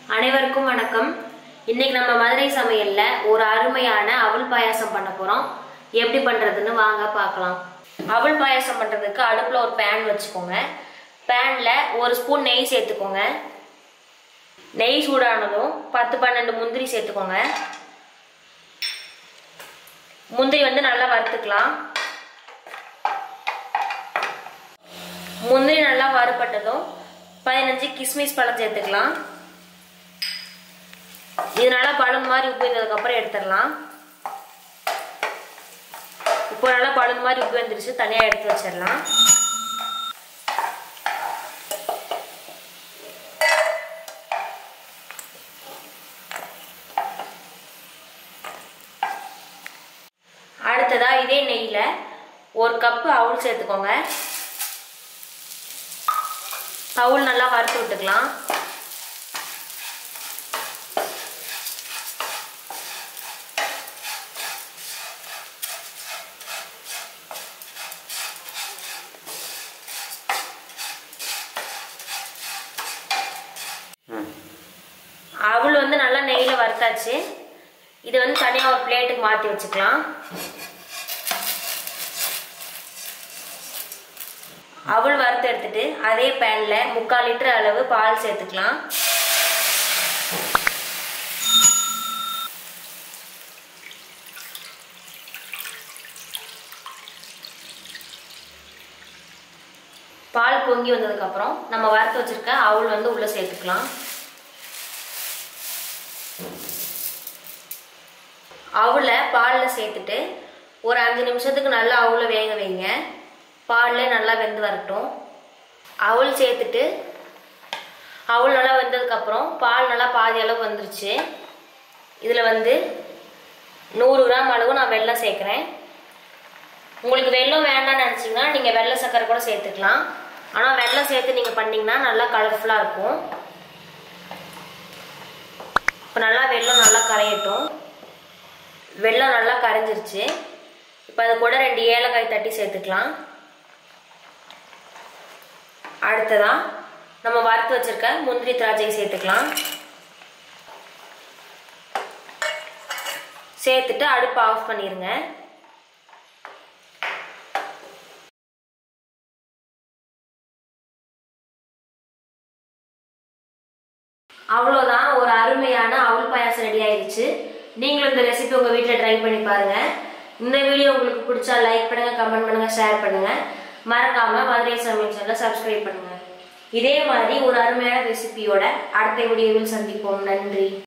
அனைவருக்கும் வணக்கம் இன்னைக்கு நம்ம மதுரை சமையல்ல ஒரு அருமையான அவல் பாயாசம் பண்ண போறோம் எப்படி பண்றதுன்னு வாங்க பார்க்கலாம் அவல் பாயாசம் பண்றதுக்கு அடுப்புல ஒரு பேன் வச்சுக்கோங்க பேன்ல ஒரு ஸ்பூன் நெய் சேர்த்துக்கோங்க நெய் சூடானதும் பத்து பன்னெண்டு முந்திரி சேர்த்துக்கோங்க முந்திரி வந்து நல்லா வறுத்துக்கலாம் முந்திரி நல்லா வறுபட்டதும் பதினஞ்சு கிஸ்மிஸ் பழம் சேர்த்துக்கலாம் இது நல்லா பழுந்து மாதிரி உப்பு வந்ததுக்கு அப்புறம் எடுத்துடலாம் இப்போ நல்லா பழுந்து மாதிரி உப்பு வந்துருச்சு தனியாக எடுத்து வச்சிடலாம் அடுத்ததா இதே நெய்யில ஒரு கப்பு அவுள் சேர்த்துக்கோங்க அவுள் நல்லா வறுத்து விட்டுக்கலாம் அவள் வந்து நல்லா நெய்யில் வறுத்தாச்சு இது வந்து தனியாக ஒரு பிளேட்டுக்கு மாற்றி வச்சுக்கலாம் அவள் வறுத்து எடுத்துட்டு அதே பேனில் முக்கால் லிட்டர் அளவு பால் சேர்த்துக்கலாம் பால் பொங்கி வந்ததுக்கப்புறம் நம்ம வறுத்து வச்சிருக்க அவள் வந்து உள்ளே சேர்த்துக்கலாம் அவளை பாலில் சேர்த்துட்டு ஒரு அஞ்சு நிமிஷத்துக்கு நல்லா அவளை வேக வைங்க பாலில் நல்லா வெந்து வரட்டும் அவள் சேர்த்துட்டு அவள் நல்லா வெந்ததுக்கப்புறம் பால் நல்லா பாதி அளவு வந்துருச்சு இதில் வந்து நூறு கிராம் அளவு நான் வெல்லம் சேர்க்குறேன் உங்களுக்கு வெல்லம் வேண்டாம்னு நினச்சிங்கன்னா நீங்கள் வெள்ளை சர்க்கரை கூட சேர்த்துக்கலாம் ஆனால் வெல்லம் சேர்த்து நீங்கள் பண்ணிங்கன்னா நல்லா கலர்ஃபுல்லாக இருக்கும் இப்போ நல்லா வெல்லம் நல்லா கரையட்டும் வெல்லம் நல்லா கரைஞ்சிருச்சு இப்போ அது கூட ரெண்டு ஏலக்காய் தட்டி சேர்த்துக்கலாம் அடுத்ததா நம்ம வறுத்து வச்சிருக்க முந்திரி திராட்சை சேர்த்துக்கலாம் சேர்த்துட்டு அடுப்பு ஆஃப் பண்ணிடுங்க அவ்வளோதான் ஒரு அருமையான அவல் பாயாசம் ரெடி ஆயிடுச்சு நீங்களும் இந்த ரெசிபி உங்கள் வீட்டில் ட்ரை பண்ணி பாருங்க இந்த வீடியோ உங்களுக்கு பிடிச்சா லைக் பண்ணுங்க கமெண்ட் பண்ணுங்க ஷேர் பண்ணுங்க மறக்காம மதுரை சமையல் சேனலை சப்ஸ்கிரைப் பண்ணுங்க இதே மாதிரி ஒரு அருமையான ரெசிபியோட அடுத்த வீடியோவில் சந்திப்போம் நன்றி